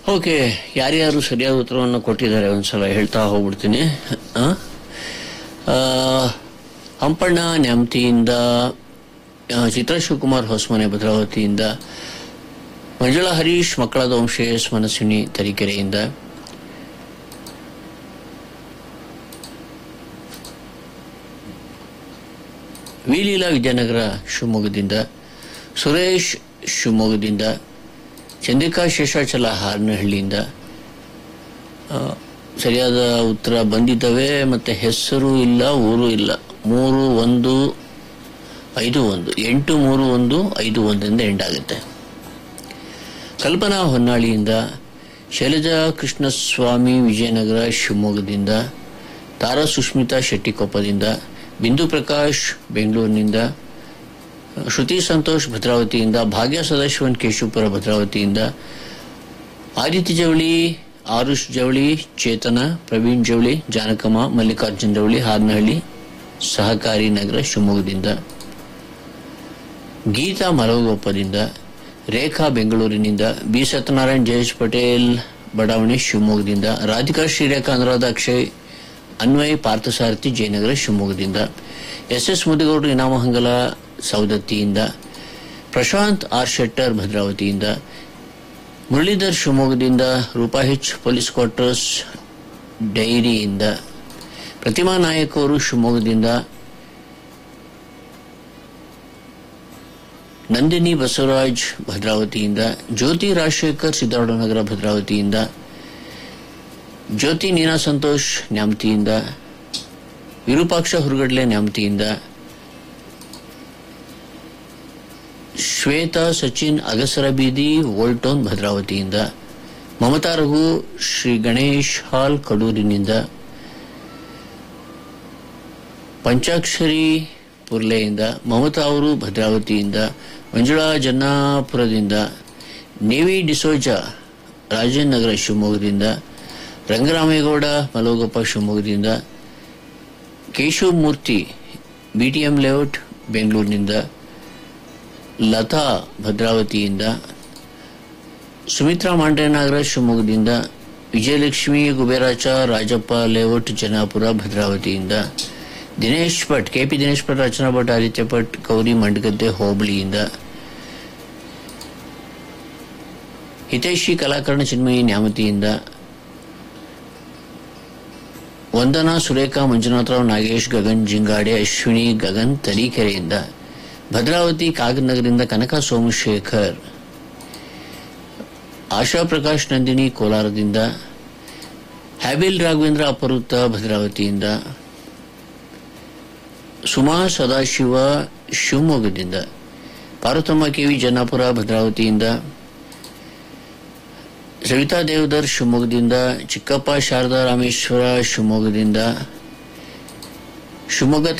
Okay ಯಾರ್ಯಾರು ಸರಿಯಾದ ಉತ್ತರವನ್ನು ಕೊಟ್ಟಿದ್ದಾರೆ ಒಂದ್ಸಲ ಹೇಳ್ತಾ ಹೋಗ್ಬಿಡ್ತೀನಿ ಆ? ಆ, ಹಂಪಣ್ಣ ನ್ಯಾಮತಿಯಿಂದ ಆ, ಚಿತ್ರ ಶಿವಕುಮಾರ್ ಹೊಸಮನೆ ಭದ್ರಾವತಿಯಿಂದ ಮಂಜುಳಾ ಹರೀಶ್ ಮಕ್ಕಳದ ವಂಶೇಶ್ ಮನಸ್ವಿನಿ ತರೀಕೆರೆಯಿಂದ ವಿಲೀಲಾ ವಿದ್ಯಾನಗರ ಶಿವಮೊಗ್ಗದಿಂದ ಸುರೇಶ್ ಶಿವಮೊಗ್ಗದಿಂದ ಚಂದ್ರಿಕಾ ಶೇಷಾಚಲ ಹಾರನಹಳ್ಳಿಯಿಂದ ಆ, ಸರಿಯಾದ ಉತ್ತರ ಬಂದಿದ್ದಾವೆ ಮತ್ತೆ ಹೆಸರು ಇಲ್ಲ ಊರು ಇಲ್ಲ ಮೂರು ಒಂದು ಐದು ಒಂದು ಎಂಟು ಮೂರು ಒಂದು ಐದು ಒಂದರಿಂದ ಎಂಡ್ ಆಗುತ್ತೆ ಕಲ್ಪನಾ ಹೊನ್ನಾಳಿಯಿಂದ ಶೈಲಜಾ ಕೃಷ್ಣಸ್ವಾಮಿ ವಿಜಯನಗರ ಶಿವಮೊಗ್ಗದಿಂದ ತಾರಾ ಸುಷ್ಮಿತಾ ಶೆಟ್ಟಿಕೊಪ್ಪದಿಂದ ಬಿಂದು ಪ್ರಕಾಶ್ ಬೆಂಗಳೂರಿನಿಂದ ಶ್ರುತಿ ಸಂತೋಷ್ ಭದ್ರಾವತಿಯಿಂದ ಭಾಗ್ಯ ಸದಾಶಿವನ್ ಕೇಶವಪುರ ಭದ್ರಾವತಿಯಿಂದ ಆದಿತ್ಯ ಜವಳಿ ಆರುಷ್ ಜವಳಿ ಚೇತನ ಪ್ರವೀಣ್ ಜವಳಿ ಜಾನಕಮ್ಮ ಮಲ್ಲಿಕಾರ್ಜುನ್ ಜವಳಿ ಹಾರನಹಳ್ಳಿ ಸಹಕಾರಿ ನಗರ ಶಿವಮೊಗ್ಗದಿಂದ ಗೀತಾ ಮಲಗೋಪದಿಂದ ರೇಖಾ ಬೆಂಗಳೂರಿನಿಂದ ಬಿ ಸತ್ಯನಾರಾಯಣ್ ಜಯೇಶ್ ಪಟೇಲ್ ಬಡಾವಣೆ ಶಿವಮೊಗ್ಗದಿಂದ ರಾಧಿಕಾ ಶ್ರೀರೇಖಾ ಅನುರಾಧ ಅಕ್ಷಯ್ ಅನ್ವಯ್ ಪಾರ್ಥಸಾರಥಿ ಜಯನಗರ ಶಿವಮೊಗ್ಗದಿಂದ ಎಸ್ ಎಸ್ ಮುದಿಗೌಡರು ಇನಾಮಹಂಗಲ ಸೌದತ್ತಿಯಿಂದ ಪ್ರಶಾಂತ್ ಆರ್ ಶೆಟ್ಟರ್ ಭದ್ರಾವತಿಯಿಂದ ಮುರಳೀಧರ್ ಶಿವಮೊಗ್ಗದಿಂದ ರೂಪಾ ಹೆಚ್ ಪೊಲೀಸ್ ಕ್ವಾರ್ಟರ್ಸ್ ಡೈರಿಯಿಂದ ಪ್ರತಿಮಾ ನಾಯಕ್ ಅವರು ಶಿವಮೊಗ್ಗದಿಂದ ನಂದಿನಿ ಬಸವರಾಜ್ ಭದ್ರಾವತಿಯಿಂದ ಜ್ಯೋತಿ ರಾಜಶೇಖರ್ ಸಿದ್ದಾರ್ಢನಗರ ಭದ್ರಾವತಿಯಿಂದ ಜ್ಯೋತಿ ನೀನಾ ಸಂತೋಷ್ ನ್ಯಾಮತಿಯಿಂದ ವಿರೂಪಾಕ್ಷ ಹುರುಗಡ್ಲೆ ನ್ಯಾಮತಿಯಿಂದ ಶ್ವೇತಾ ಸಚಿನ್ ಅಗಸರ ಬೀದಿ ವೋಲ್ಟೋನ್ ಭದ್ರಾವತಿಯಿಂದ ಮಮತಾ ರಘು ಶ್ರೀ ಗಣೇಶ್ ಹಾಲ್ ಕಡೂರಿನಿಂದ ಪಂಚಾಕ್ಷರಿ ಪುರ್ಲೆಯಿಂದ ಮಮತಾ ಅವರು ಭದ್ರಾವತಿಯಿಂದ ಮಂಜುಳಾ ಜನ್ನಾಪುರದಿಂದ ನೇವಿ ಡಿಸೋಜಾ ರಾಜೇಂದ್ರ ನಗರ ಶಿವಮೊಗ್ಗದಿಂದ ರಂಗರಾಮೇಗೌಡ ಮಲೋಗಪ್ಪ ಶಿವಮೊಗ್ಗದಿಂದ ಕೇಶವ್ ಮೂರ್ತಿ ಬಿಟಿಎಂ ಲೇಔಟ್ ಬೆಂಗಳೂರಿನಿಂದ ಲತಾ ಭದ್ರಾವತಿಯಿಂದ ಸುಮಿತ್ರಾ ಮಾಂಡ್ರೆನಗರ ಶಿವಮೊಗ್ಗದಿಂದ ವಿಜಯಲಕ್ಷ್ಮಿ ಕುಬೇರಾಚ ರಾಜಪ್ಪ ಲೇಔಟ್ ಜನಾಪುರ ಭದ್ರಾವತಿಯಿಂದ ದಿನೇಶ್ ಭಟ್ ಕೆಪಿ ದಿನೇಶ್ ಭಟ್ ರಚನಾ ಭಟ್ ಆದಿತ್ಯ ಭಟ್ ಗೌರಿ ಮಂಡಗದ್ದೆ ಹೋಬಳಿಯಿಂದ ಹಿತೈಷಿ ಕಲಾಕರಣ ಚಿನ್ಮಯಿ ನ್ಯಾಮತಿಯಿಂದ ವಂದನಾ ಸುರೇಖಾ ಮಂಜುನಾಥರಾವ್ ನಾಗೇಶ್ ಗಗನ್ ಜಿಂಗಾಡೆ ಅಶ್ವಿನಿ ಗಗನ್ ತರೀಕೆರೆಯಿಂದ ಭದ್ರಾವತಿ ಕಾಗನಗರದಿಂದ ಕನಕ ಸೋಮಶೇಖರ್ ಆಶಾ ಪ್ರಕಾಶ್ ನಂದಿನಿ ಕೋಲಾರದಿಂದ ಹ್ಯಾಬಿಲ್ ರಾಘವೇಂದ್ರ ಅಪರುತ್ತ ಭದ್ರಾವತಿಯಿಂದ ಸುಮಾ ಸದಾಶಿವ ಶಿವಮೊಗ್ಗದಿಂದ ಪಾರ್ವತಮ್ಮ ಕೆವಿ ಜನ್ನಾಪುರ ಭದ್ರಾವತಿಯಿಂದ ಸವಿತಾ ದೇವದರ್ ಶಿವಮೊಗ್ಗದಿಂದ ಚಿಕ್ಕಪ್ಪ ಶಾರದಾ ರಾಮೇಶ್ವರ ಶಿವಮೊಗ್ಗದಿಂದ ಶಿವಮೊಗ್ಗ